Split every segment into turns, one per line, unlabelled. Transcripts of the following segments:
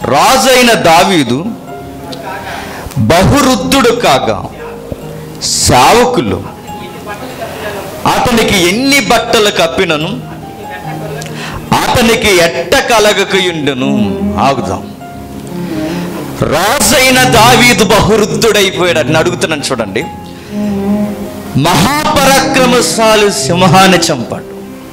రాజైన దావీదు బహురుద్ధుడు కాగా సేవకులు అతనికి ఎన్ని బట్టలు కప్పినను అతనికి ఎట్ట కలగకయుండును ఆగుదాం రాజైన దావీదు బహురుద్ధుడైపోయాడు అని అడుగుతున్నాను చూడండి మహాపరాక్రమశాలి సింహాన్ని చంపాడు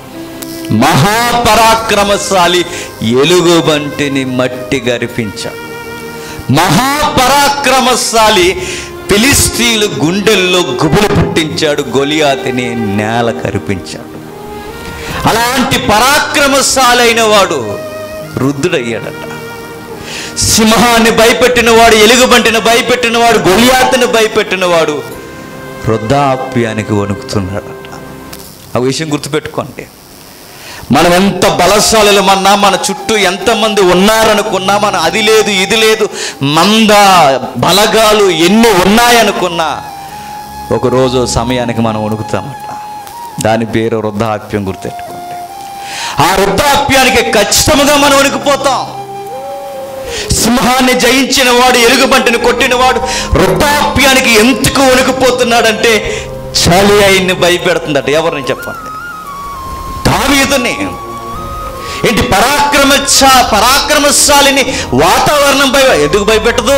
మహాపరాక్రమశాలి ఎలుగుబంటిని మట్టి గరిపించాడు మహాపరాక్రమశాలి ఫిలిస్తీన్లు గుండెల్లో గుబులు పుట్టించాడు గొలియాతిని నేల కరిపించాడు అలాంటి పరాక్రమశాలైన వాడు రుద్దుడయ్యాడట సింహాన్ని భయపెట్టిన వాడు ఎలుగుబంటిని భయపెట్టిన వాడు గొలియాతిని భయపెట్టిన వాడు వృద్ధాప్యానికి వణుకుతున్నాడట ఆ విషయం గుర్తుపెట్టుకోండి మనం ఎంత బలశాలులమన్నా మన చుట్టూ ఎంతమంది ఉన్నారనుకున్నా మన అది లేదు ఇది లేదు మంద బలగాలు ఎన్ని ఉన్నాయనుకున్నా ఒకరోజు సమయానికి మనం వణుకుతామట దాని పేరు వృద్ధాప్యం గుర్తెట్టుకోండి ఆ వృద్ధాప్యానికి ఖచ్చితంగా మనం వణికిపోతాం సింహాన్ని జయించిన వాడు ఎలుగుబంటిని కొట్టినవాడు వృద్ధాప్యానికి ఎందుకు వణికిపోతున్నాడంటే చలి ఆయన్ని భయపెడుతుందట ఎవరిని చెప్పండి దావీదుని ఏంటి పరాక్రమ పరాక్రమశాలిని వాతావరణం భయ ఎందుకు భయపెట్టదు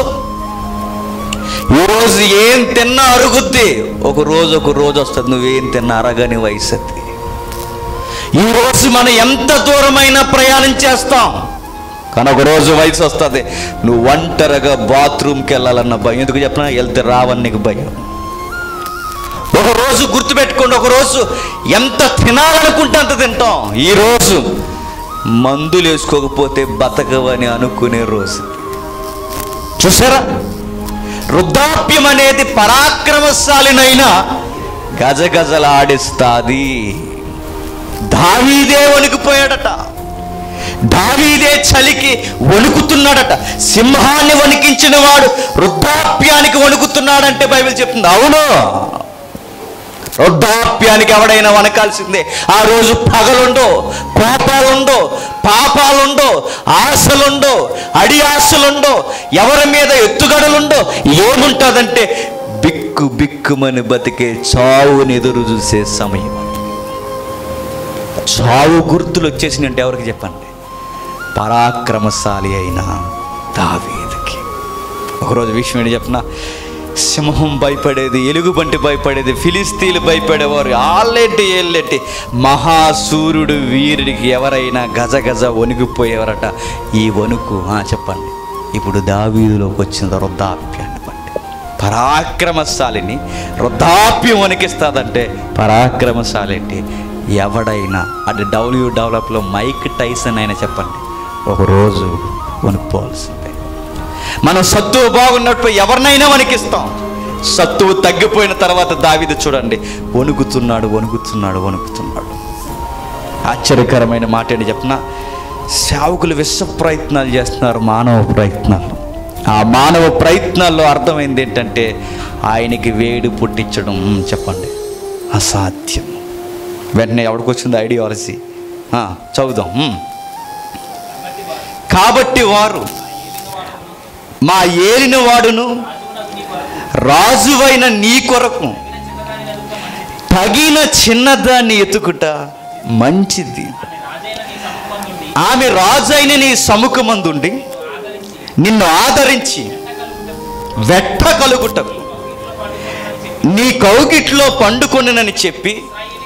ఈరోజు ఏం తిన్నా అరుగుద్ది ఒక రోజు ఒక రోజు వస్తుంది నువ్వేం తిన్నా అరగని వయసు అది ఈరోజు మనం ఎంత దూరమైనా ప్రయాణం చేస్తాం కానీ ఒక రోజు వయసు వస్తుంది నువ్వు ఒంటరిగా బాత్రూమ్కి వెళ్ళాలన్న భయం ఎందుకు చెప్పినా వెళ్తే రావని నీకు భయం ఒక రోజు గుర్తుపెట్టుకోండి ఒక రోజు ఎంత తినాలనుకుంటే అంత తింటాం ఈ రోజు మందులు వేసుకోకపోతే బతకవని అనుకునే రోజు చూసారా వృద్ధాప్యం అనేది పరాక్రమశాలినైనా గజగజలాడిస్తాది దావీదే వణికిపోయాడట దావీదే చలికి వణుకుతున్నాడట సింహాన్ని వణికించిన వాడు వృద్ధాప్యానికి వణుకుతున్నాడంటే బైబిల్ చెప్తుంది అవును వృద్ధాప్యానికి ఎవడైనా వనకాల్సిందే ఆ రోజు పగలుండో కోపాలుండో పాపాలుండో ఆశలుండో అడి ఆశలుండో ఎవరి మీద ఎత్తుగడలుండో ఏముంటుందంటే బిక్కు బిక్కుమని బతికే చావుని ఎదురు చూసే సమయం చావు గుర్తులు వచ్చేసినట్టు ఎవరికి చెప్పండి పరాక్రమశాలి అయిన దావీదుకి ఒకరోజు విషయం ఏంటి చెప్పిన సింహం భయపడేది ఎలుగుబంటి భయపడేది ఫిలిస్తీన్లు భయపడేవారు ఆళ్ళేంటి ఏళ్ళేంటి మహాసూర్యుడు వీరుడికి ఎవరైనా గజ గజ వణికిపోయేవారట ఈ వణుకు ఆ, చెప్పండి ఇప్పుడు దావీదులోకి వచ్చిన వృద్ధాప్యాన్ని బట్టి పరాక్రమశాలిని వృద్ధాప్యం వణికిస్తుందంటే పరాక్రమశాలి ఏంటి ఎవడైనా అంటే డబ్ల్యూ డెవలప్లో మైక్ టైసన్ అయినా చెప్పండి ఒకరోజు వణుకుపోవాల్సిందే మనం సత్తువు బాగున్నప్పుడు ఎవరినైనా వణికిస్తాం సత్తువు తగ్గిపోయిన తర్వాత దావిది చూడండి వణుకుతున్నాడు వణుకుతున్నాడు వణుకుతున్నాడు ఆశ్చర్యకరమైన మాట ఏంటి చెప్పిన సేవకులు విశ్వ ప్రయత్నాలు చేస్తున్నారు మానవ ప్రయత్నాలు ఆ మానవ ప్రయత్నాల్లో అర్థమైంది ఏంటంటే ఆయనకి వేడి పుట్టించడం మ్, చెప్పండి అసాధ్యం వెంటనే ఎవరికి వచ్చింది ఐడియాలజీ ఆ, చదువుదాం మ్. కాబట్టి వారు మా ఏలిన వాడును రాజువైన నీ కొరకు తగిన చిన్నదాన్ని ఎత్తుకుట మంచిది ఆమె రాజైన నీ సముఖమందుండి నిన్ను ఆదరించి వెట్ట కలుగుటకు నీ కౌగిట్లో పండుకొనని చెప్పి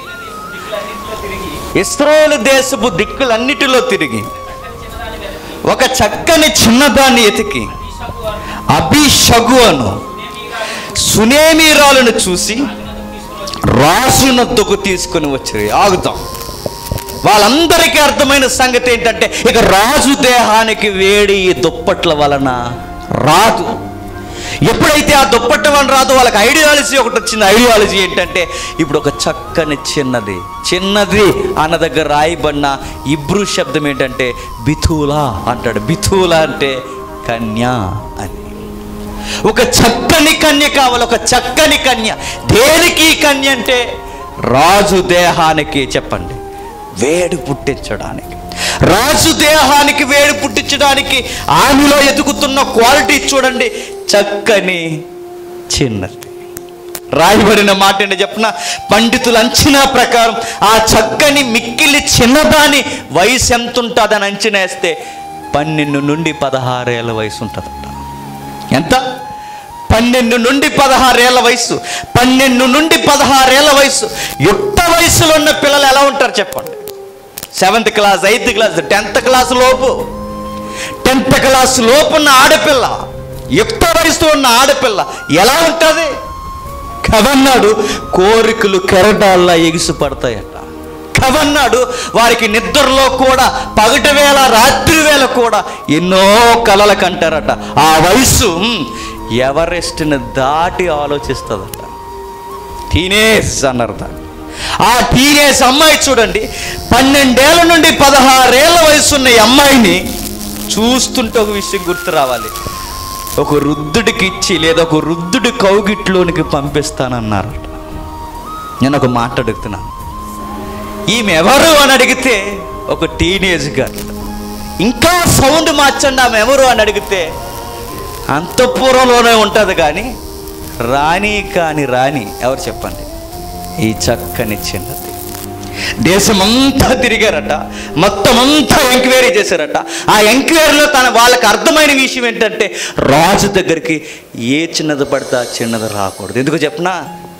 ఇస్రాయేల్ దేశపు దిక్కులన్నిటిలో తిరిగి ఒక చక్కని చిన్నదాన్ని ఎతికి అభిషగువను సునేమీరాలను చూసి రాసునద్దకు తీసుకుని వచ్చి ఆగుతాం వాళ్ళందరికీ అర్థమైన సంగతి ఏంటంటే ఇక రాజు దేహానికి వేడి ఈ దుప్పట్ల వలన రాదు ఎప్పుడైతే ఆ దుప్పట్ల వలన రాదు వాళ్ళకి ఐడియాలజీ ఒకటి వచ్చింది ఐడియాలజీ ఏంటంటే ఇప్పుడు ఒక చక్కని చిన్నది చిన్నది అన్న దగ్గర రాయబడిన ఇబ్రూ శబ్దం ఏంటంటే బిథూలా అంటాడు బిథూలా అంటే కన్య అని ఒక చక్కని కన్య కావాలి ఒక చక్కని కన్య దేనికి ఈ కన్య అంటే రాజు దేహానికి చెప్పండి వేడి పుట్టించడానికి రాజు దేహానికి వేడి పుట్టించడానికి ఆమెలో ఎదుగుతున్న క్వాలిటీ చూడండి చక్కని చిన్నది రాయబడిన మాట ఏంటో చెప్పిన పండితుల అంచనా ప్రకారం ఆ చక్కని మిక్కిలి చిన్నదాని వయసు ఎంత ఉంటుందని అంచనా వేస్తే పన్నెండు నుండి పదహారేళ్ళ వయసు ఉంటుందట ఎంత పన్నెండు నుండి పదహారేళ్ల వయసు పన్నెండు నుండి పదహారేళ్ల వయసు యుక్త వయసులో ఉన్న పిల్లలు ఎలా ఉంటారు చెప్పండి seventh class eighth class tenth class లోపు టెన్త్ క్లాస్ లోపు ఉన్న ఆడపిల్ల యుక్త వయసులో ఉన్న ఆడపిల్ల ఎలా ఉంటుంది కవన్నాడు కోరికలు కెరటాల్లా ఎగిసి పడతాయట కవన్నాడు వారికి నిద్రలో కూడా పగటి వేళ రాత్రి వేళ కూడా ఎన్నో కలలు కంటారట ఆ వయసు మ్, ఎవరెస్ట్ని దాటి ఆలోచిస్తుందట టీనేజ్ అన్నారు దాన్ని ఆ టీనేజ్ అమ్మాయి చూడండి పన్నెండేళ్ల నుండి పదహారేళ్ల వయసు ఉన్న ఈ అమ్మాయిని చూస్తుంటే ఒక విషయం గుర్తు రావాలి ఒక వృద్ధుడికి ఇచ్చి లేదా ఒక వృద్ధుడి కౌగిట్లోనికి పంపిస్తానన్నారట నేను ఒక మాట అడుగుతున్నాను ఈమె ఎవరు అని అడిగితే ఒక టీనేజ్ గర్ల్ ఇంకా సౌండ్ మార్చండి ఆమె ఎవరు అని అడిగితే అంతఃపురంలోనే ఉంటుంది కానీ రాణి కాని రాణి ఎవరు చెప్పండి ఈ చక్కని చిన్నది దేశమంతా తిరిగారట మొత్తం అంతా ఎంక్వైరీ చేశారట ఆ ఎంక్వైరీలో తన వాళ్ళకి అర్థమైన విషయం ఏంటంటే రాజు దగ్గరికి ఏ చిన్నది పడితే ఆ చిన్నది రాకూడదు ఎందుకు చెప్పనా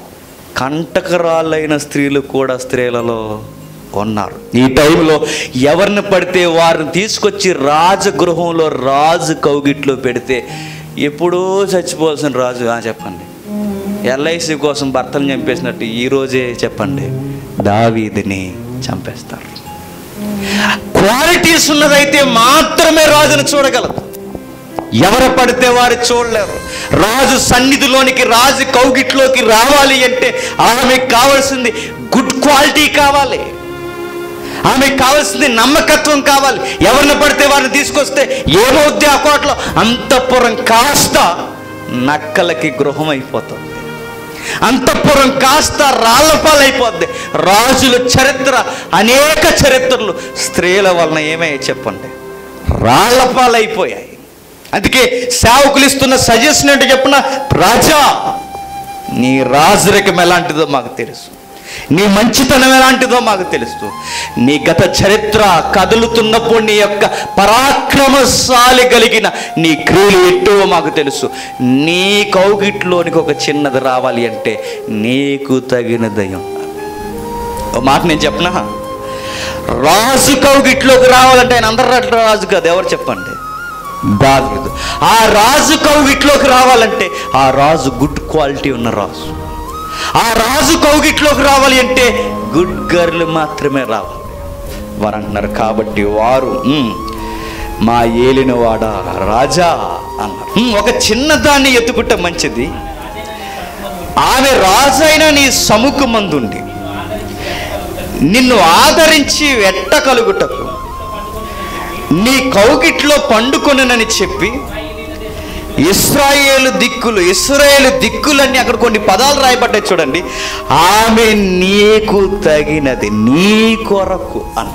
కంటకరాలైన స్త్రీలు కూడా స్త్రీలలో ఉన్నారు ఈ టైంలో ఎవరిని పడితే వారిని తీసుకొచ్చి రాజగృహంలో రాజు కౌగిట్లో పెడితే ఎప్పుడో చచ్చిపోవాల్సిన రాజు ఆ చెప్పండి ఎల్ఐసి కోసం భర్తలు చంపేసినట్టు ఈ రోజే చెప్పండి దావీదిని చంపేస్తారు క్వాలిటీస్ ఉన్నదైతే మాత్రమే రాజును చూడగలదు ఎవరు పడితే వారు చూడలేరు రాజు సన్నిధిలోనికి రాజు కౌగిట్లోకి రావాలి అంటే ఆమెకు కావాల్సింది గుడ్ క్వాలిటీ కావాలి ఆమెకు కావాల్సింది నమ్మకత్వం కావాలి ఎవరిని పడితే వారిని తీసుకొస్తే ఏమవుద్ది ఆ కోటలో అంతఃపురం కాస్త నక్కలకి గృహం అయిపోతుంది అంతఃపురం కాస్త రాళ్లపాలైపోద్ది రాజుల చరిత్ర అనేక చరిత్రలు స్త్రీల వలన ఏమయ్యాయి చెప్పండి రాళ్లపాలైపోయాయి అందుకే సేవకులు ఇస్తున్న సజెషన్ ఏంటో చెప్పిన రాజా నీ రాజరికం ఎలాంటిదో మాకు తెలుసు నీ మంచితనం ఎలాంటిదో మాకు తెలుసు నీ గత చరిత్ర కదులుతున్నప్పుడు నీ యొక్క పరాక్రమశాలి కలిగిన నీ క్రియలు ఎట్టువో మాకు తెలుసు నీ కౌగిట్లోనికి ఒక చిన్నది రావాలి అంటే నీకు తగినదై ఉండాలి ఓ మాట నేను చెప్పనా రాజు కౌగిట్లోకి రావాలంటే ఆయన అందరు రాజు కాదు ఎవరు చెప్పండి దావీదు ఆ రాజు కౌగిట్లోకి రావాలంటే ఆ రాజు గుడ్ క్వాలిటీ ఉన్న రాజు ఆ రాజు కౌగిట్లోకి రావాలి అంటే గుడ్ గర్ల్ మాత్రమే రావాలి వారు అంటున్నారు కాబట్టి వారు "ఉమ్, మా ఏలినవాడ రాజా అన్నారు "ఉమ్, ఒక చిన్నదాన్ని ఎత్తుకుంటే మంచిది ఆమె రాజైన నీ సముఖమందుండి నిన్ను ఆదరించి వెట్ట కలుగుటకు నీ కౌగిట్లో పండుకొనని చెప్పి ఇస్రాయేలు దిక్కులు ఇస్రాయేలు దిక్కులన్నీ అక్కడ కొన్ని పదాలు రాయబడ్డాయి చూడండి ఆమె నీకు తగినది నీ కొరకు అన్న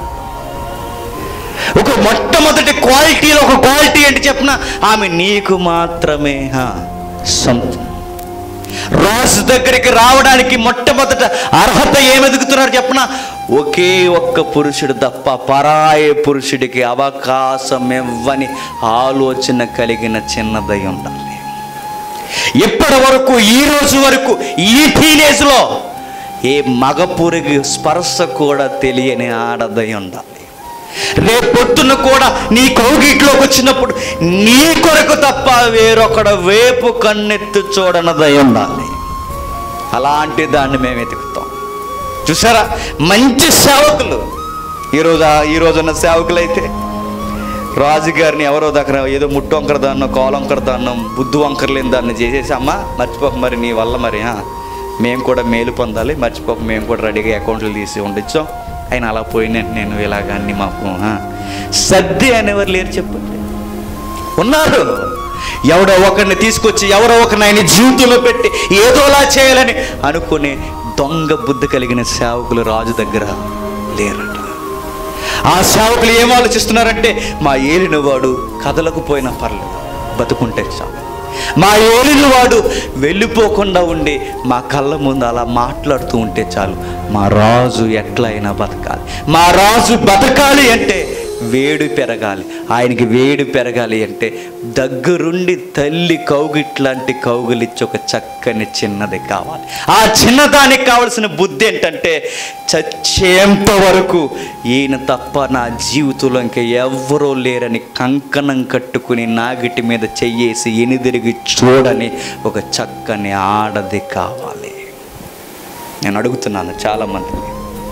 ఒక మొట్టమొదటి క్వాలిటీలో ఒక క్వాలిటీ ఏంటి చెప్పిన ఆమె నీకు మాత్రమే హా, సొంతం రాజు దగ్గరికి రావడానికి మొట్టమొదట అర్హత ఏమెదుగుతున్నారు చెప్పన ఒకే ఒక్క పురుషుడు తప్ప పరాయి పురుషుడికి అవకాశం ఇవ్వని ఆలోచన కలిగిన చిన్నదై ఉండాలి ఇప్పటి వరకు ఈ రోజు వరకు ఈ టీనేజ్లో ఏ మగ పురుగు స్పర్శ కూడా తెలియని ఆడదై ఉండాలి రేపొద్దున కూడా నీ కౌగిట్లోకి వచ్చినప్పుడు నీ కొరకు తప్ప వేరొకడ వేపు కన్నెత్తి చూడనదై ఉండాలి అలాంటి దాన్ని మేము వెతుకుతాం చూసారా మంచి సేవకులు ఈరోజు ఈరోజున్న సేవకులు అయితే రాజుగారిని ఎవరో దగ్గర ఏదో ముట్టు వంకర దాన్నో కాలు వంకర దాన్నో బుద్ధు వంకర లేని దాన్ని చేసేసి అమ్మా మర్చిపోక మరి నీ వల్ల మరి ఆ, మేము కూడా మేలు పొందాలి మర్చిపోక మేము కూడా రెడీగా అకౌంట్లు తీసి ఉండొచ్చాం ఆయన అలా పోయిన నేను ఇలాగ అన్ని మాకు ఆ, సర్ది అనేవారు లేరు చెప్పండి ఉన్నారు ఎవడో ఒకరిని తీసుకొచ్చి ఎవరో ఒకరిని ఆయన జీవితంలో పెట్టి ఏదోలా చేయాలని అనుకునే దొంగ బుద్ధి కలిగిన సేవకులు రాజు దగ్గర లేరట ఆ సేవకులు ఏం ఆలోచిస్తున్నారంటే మా ఏలిన వాడు కథలకు పోయినా పర్లేదు బతుకుంటే చాలు మా ఏలిన వాడు వెళ్ళిపోకుండా ఉండి మా కళ్ళ ముందు అలా మాట్లాడుతూ ఉంటే చాలు మా రాజు ఎట్లయినా బతకాలి మా రాజు బతకాలి అంటే వేడి పెరగాలి ఆయనకి వేడి పెరగాలి అంటే దగ్గరుండి తల్లి కౌగిట్లాంటి కౌగులిచ్చి ఒక చక్కని చిన్నది కావాలి ఆ చిన్నదానికి కావలసిన బుద్ధి ఏంటంటే చచ్చేంత వరకు ఈయన తప్ప నా జీవితంలో ఇంకా ఎవ్వరూ లేరని కంకణం కట్టుకుని నాగిటి మీద చెయ్యేసి ఎనిదిరిగి చూడని ఒక చక్కని ఆడది కావాలి నేను అడుగుతున్నాను చాలామందిని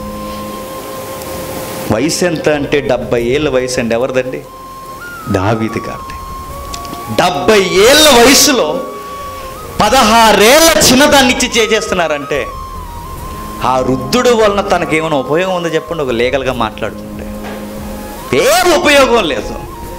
వయసు ఎంత అంటే డెబ్బై ఏళ్ళ వయసు అండి ఎవరిదండి దావీది గారిది డెబ్బై ఏళ్ళ వయసులో పదహారేళ్ల చిన్నదాన్ని ఇచ్చి చేసేస్తున్నారంటే ఆ వృద్ధుడు వలన తనకేమైనా ఉపయోగం ఉందో చెప్పండి ఒక లీగల్గా మాట్లాడుతుంటే ఏం ఉపయోగం లేదు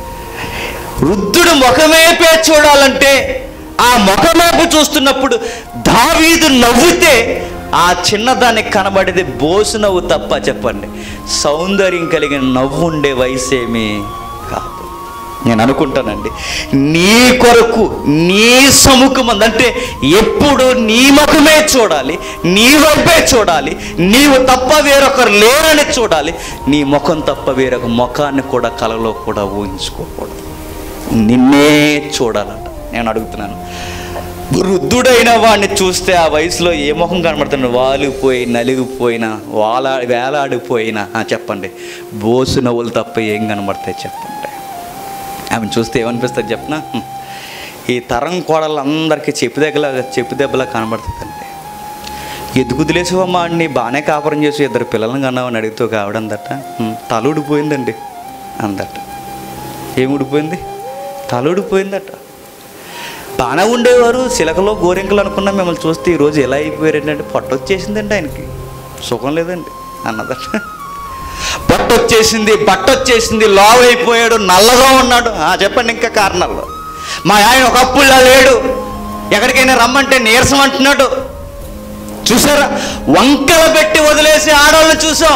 వృద్ధుడు ముఖమేపే చూడాలంటే ఆ ముఖమేపు చూస్తున్నప్పుడు దావీదు నవ్వుతే ఆ చిన్నదానికి కనబడేది బోసు నవ్వు తప్ప చెప్పండి సౌందర్యం కలిగిన నవ్వు ఉండే వయసేమీ కాదు నేను అనుకుంటానండి నీ కొరకు నీ సముఖం అంటే ఎప్పుడు నీ ముఖమే చూడాలి నీ వైపే చూడాలి నీవు తప్ప వేరొకరు లేరని చూడాలి నీ ముఖం తప్ప వేరొక ముఖాన్ని కూడా కలలో కూడా ఊహించుకోకూడదు నిన్నే చూడాలట నేను అడుగుతున్నాను వృద్ధుడైన వాడిని చూస్తే ఆ వయసులో ఏ ముఖం కనబడుతుంది వాలిపోయి నలిగిపోయిన వాలా వేలాడిపోయిన ఆ, చెప్పండి బోసు నవ్వులు తప్ప ఏం కనబడతాయి చెప్పండి ఆమె చూస్తే ఏమనిపిస్తుంది చెప్పనా హ్మ్. ఈ తరం కోడలందరికీ చెప్పు దగ్గర చెప్పు దెబ్బలా కనబడుతుందండి ఎందుకు వదిలేసావమ్మా అన్ని బాగానే కాపురం చేసి ఇద్దరు పిల్లల్ని కన్నామని అడిగితే ఒక ఆవిడ అందట "హ్మ్, తల ఊడిపోయిందండి అందట ఏం ఊడిపోయింది తల ఊడిపోయిందట బాగానే ఉండేవారు చిలకలో గోరింకలు అనుకున్నా మిమ్మల్ని చూస్తే ఈరోజు ఎలా అయిపోయారంటే పొట్ట వచ్చేసిందండి ఆయనకి సుఖం లేదండి అన్నదట పొట్ట వచ్చేసింది బట్ట వచ్చేసింది లావ్ అయిపోయాడు నల్లగా ఉన్నాడు ఆ, చెప్పండి ఇంకా కారణాలు మా ఆయన ఒకప్పుడులా లేడు ఎక్కడికైనా రమ్మంటే నీరసం అంటున్నాడు చూసారా వంకలు పెట్టి వదిలేసి ఆడవాళ్ళని చూసాం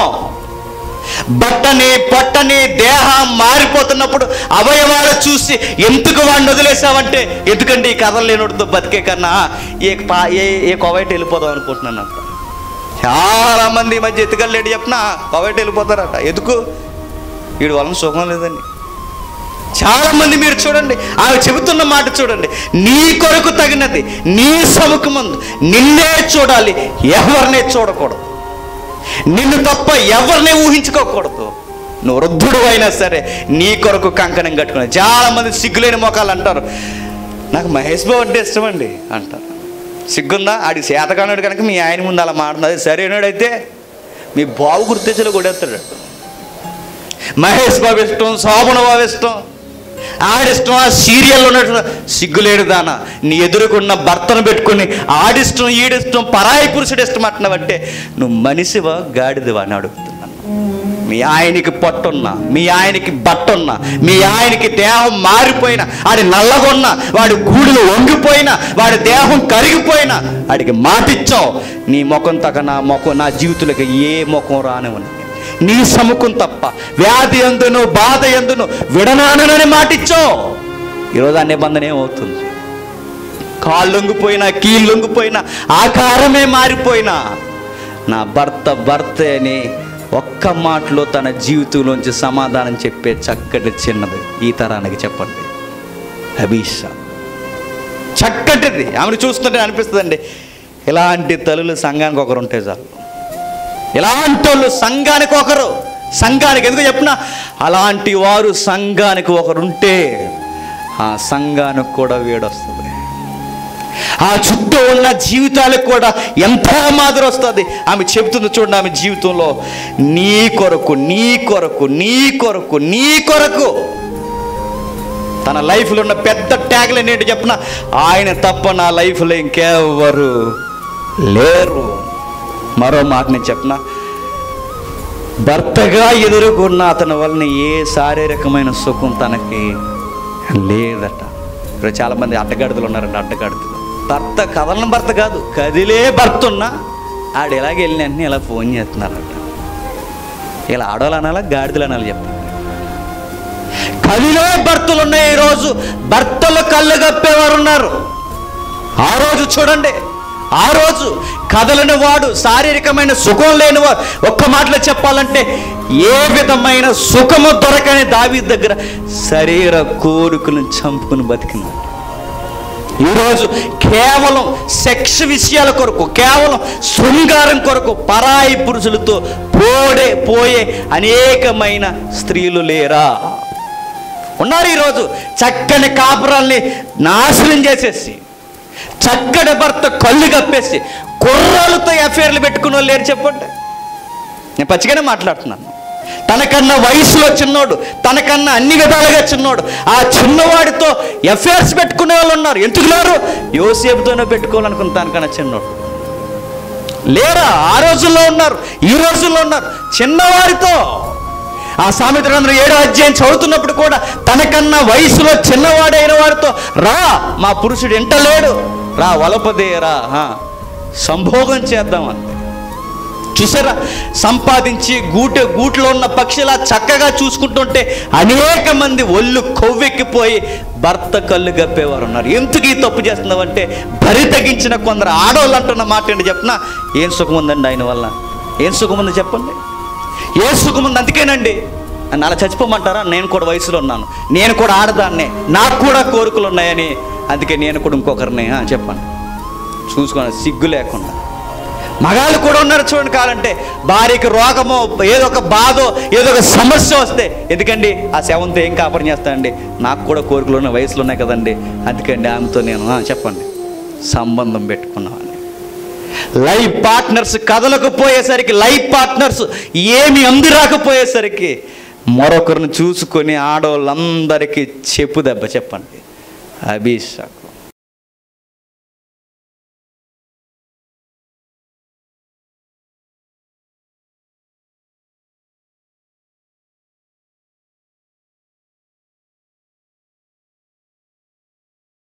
బట్టని పొట్టని దేహం మారిపోతున్నప్పుడు అవయవాలు చూసి ఎందుకు వాడిని వదిలేసావంటే ఎందుకంటే ఈ కథలు లేనుడితో బతికే కన్నా ఏ పా ఏ ఏ కోవైట్ వెళ్ళిపోదాం అనుకుంటున్నాను అంట చాలా మంది ఈ మధ్య ఎత్తుకెళ్ళాడు చెప్పిన కోవైట్ వెళ్ళిపోతారట ఎందుకు వీడి వలన సుఖం లేదని చాలా మంది మీరు చూడండి ఆమె చెబుతున్న మాట చూడండి నీ కొరకు తగినది నీ సముఖమందు నిన్నే చూడాలి ఎవరినే చూడకూడదు నిన్ను తప్ప ఎవరిని ఊహించుకోకూడదు నువ్వు వృద్ధుడు అయినా సరే నీ కొరకు కంకణం కట్టుకుని చాలా మంది సిగ్గులేని మొఖాలు అంటారు నాకు మహేష్ బాబు అంటే ఇష్టం అండి అంటారు సిగ్గుందా ఆడి శాతకానుడు కనుక మీ ఆయన ముందు అలా మాట్లాడుతుంది సరైనడైతే మీ బాబు గుర్తించలో కొడేస్తాడు మహేష్ బాబు ఇష్టం శోభన బాబు ఇష్టం ఆడిష్టం ఆ సీరియల్లో ఉన్నట్టు సిగ్గులేడు దాన నీ ఎదురుకున్న భర్తను పెట్టుకుని ఆడిష్టం ఈడిష్టం పరాయి పురుషుడు ఇష్టం అంటున్నావంటే నువ్వు మనిషివా గాడిదివా అని అడుగుతున్నాను మీ ఆయనకి పొట్టున్నా మీ ఆయనకి బట్టున్నా మీ ఆయనకి దేహం మారిపోయినా ఆడి నల్లగొన్నా వాడి గూడులు వంగిపోయినా వాడి దేహం కరిగిపోయినా వాడికి మాటిచ్చావు నీ ముఖం తగ్గ నా ముఖం నా జీవితంలోకి ఏ ముఖం రానివ్వను నీ సముఖం తప్ప వ్యాధి ఎందును బాధ ఎందును విడనానని మాటిచ్చావు ఈరోజు ఆ నిబంధన ఏమవుతుంది కాళ్ళు లొంగిపోయినా కీళ్ళు లొంగిపోయినా ఆకారమే మారిపోయినా నా భర్త భర్త అని ఒక్క మాటలో తన జీవితంలోంచి సమాధానం చెప్పే చక్కటి చిన్నది ఈ తరానికి చెప్పండి అభిషా చక్కటిది ఆమెను చూస్తుంటే అనిపిస్తుందండి ఇలాంటి తల్లులు సంఘానికి ఒకరు ఉంటే చాలు ఇలాంటి వాళ్ళు సంఘానికి ఒకరు సంఘానికి ఎందుకు చెప్పిన అలాంటి వారు సంఘానికి ఒకరు ఉంటే ఆ సంఘానికి కూడా వేడొస్తుంది ఆ చుట్టూ ఉన్న జీవితాలకు కూడా ఎంత మాదిరి వస్తుంది ఆమె చెబుతుంది చూడండి ఆమె జీవితంలో నీ కొరకు నీ కొరకు నీ కొరకు నీ కొరకు తన లైఫ్లో ఉన్న పెద్ద ట్యాగ్లు ఏంటి చెప్పిన ఆయన తప్ప నా లైఫ్లో ఇంకెవ్వరు లేరు మరో మాట నేను చెప్పిన భర్తగా ఎదుర్కొన్న అతని వలన ఏ శారీరకమైన సుఖం తనకి లేదట ఇప్పుడు చాలామంది అడ్డగాడిదలు ఉన్నారండి అడ్డగాడిదలు భర్త కదలని భర్త కాదు కదిలే భర్త ఉన్నా ఆడు ఎలాగ వెళ్ళిన వెంటనే ఇలా ఫోన్ చేస్తున్నారట ఇలా ఆడవాళ్ళు అనాలా గాడిదలు అనాలి చెప్పండి కవిలో భర్తలు ఉన్నాయి ఈరోజు భర్తలు కళ్ళు కప్పేవారు ఉన్నారు ఆ రోజు చూడండి ఆ రోజు కదలని వాడు శారీరకమైన సుఖం లేనివాడు ఒక్క మాటలో చెప్పాలంటే ఏ విధమైన సుఖము దొరకని దావి దగ్గర శరీర కోరికలను చంపుకుని బతికినాడు ఈరోజు కేవలం సెక్స్ విషయాల కొరకు కేవలం శృంగారం కొరకు పరాయి పురుషులతో పోడే పోయే అనేకమైన స్త్రీలు లేరా ఉన్నారు ఈరోజు చక్కని కాపురాల్ని నాశనం చేసేసి చక్కటి భర్త కళ్ళు కప్పేసి కుర్రాలతో అఫేర్లు పెట్టుకున్న వాళ్ళు లేరు చెప్పండి నేను పచ్చిగానే మాట్లాడుతున్నాను తనకన్నా వయసులో చిన్నోడు తనకన్నా అన్ని విధాలుగా చిన్నోడు ఆ చిన్నవాడితో ఎఫ్ఐఆర్స్ పెట్టుకునే వాళ్ళు ఉన్నారు ఎందుకు లేరు యోసేపుతోనే పెట్టుకోవాలనుకున్న తనకన్నా చిన్నోడు లేరా ఆ రోజుల్లో ఉన్నారు ఈ రోజుల్లో ఉన్నారు చిన్నవారితో ఆ సామెత గ్రంథం ఏడో అధ్యాయం చదువుతున్నప్పుడు కూడా తనకన్నా వయసులో చిన్నవాడైన వారితో రా మా పురుషుడు ఎంట లేడు రా వలపదే రా ఆ, సంభోగం చేద్దామని చూసారా సంపాదించి గూట గూట్లో ఉన్న పక్షిలా చక్కగా చూసుకుంటుంటే అనేక మంది ఒళ్ళు కొవ్వెక్కిపోయి భర్త కళ్ళు గప్పేవారు ఉన్నారు ఎందుకు ఈ తప్పు చేస్తున్నావంటే బరి తగ్గించిన కొందరు ఆడవాళ్ళు అంటున్న మాట ఏంటి చెప్పిన ఏం సుఖం ఉందండి ఆయన వల్ల ఏం సుఖం ఉంది చెప్పండి ఏ సుఖం ఉంది అందుకేనండి నన్ను అలా చచ్చిపోమంటారా నేను కూడా వయసులో ఉన్నాను నేను కూడా ఆడదాన్నే నాకు కూడా కోరికలు ఉన్నాయని అందుకే నేను కూడా ఇంకొకరిని ఆ, చెప్పండి చూసుకోండి సిగ్గు లేకుండా మగాళ్ళు కూడా ఉన్నారు చూడండి కావాలంటే భార్యకి రోగమో ఏదో ఒక బాధో ఏదో ఒక సమస్య వస్తే ఎందుకండి ఆ శవంతో ఏం కాపురం చేస్తానండి నాకు కూడా కోరికలు ఉన్న వయసులో ఉన్నాయి కదండి అందుకండి ఆమెతో నేను ఆ, చెప్పండి సంబంధం పెట్టుకున్నామని లైఫ్ పార్ట్నర్స్ కథలకు పోయేసరికి లైఫ్ పార్ట్నర్స్ ఏమి అంది రాకపోయేసరికి మరొకరిని చూసుకొని ఆడవాళ్ళందరికీ చెప్పు దెబ్బ చెప్పండి అభిషేక్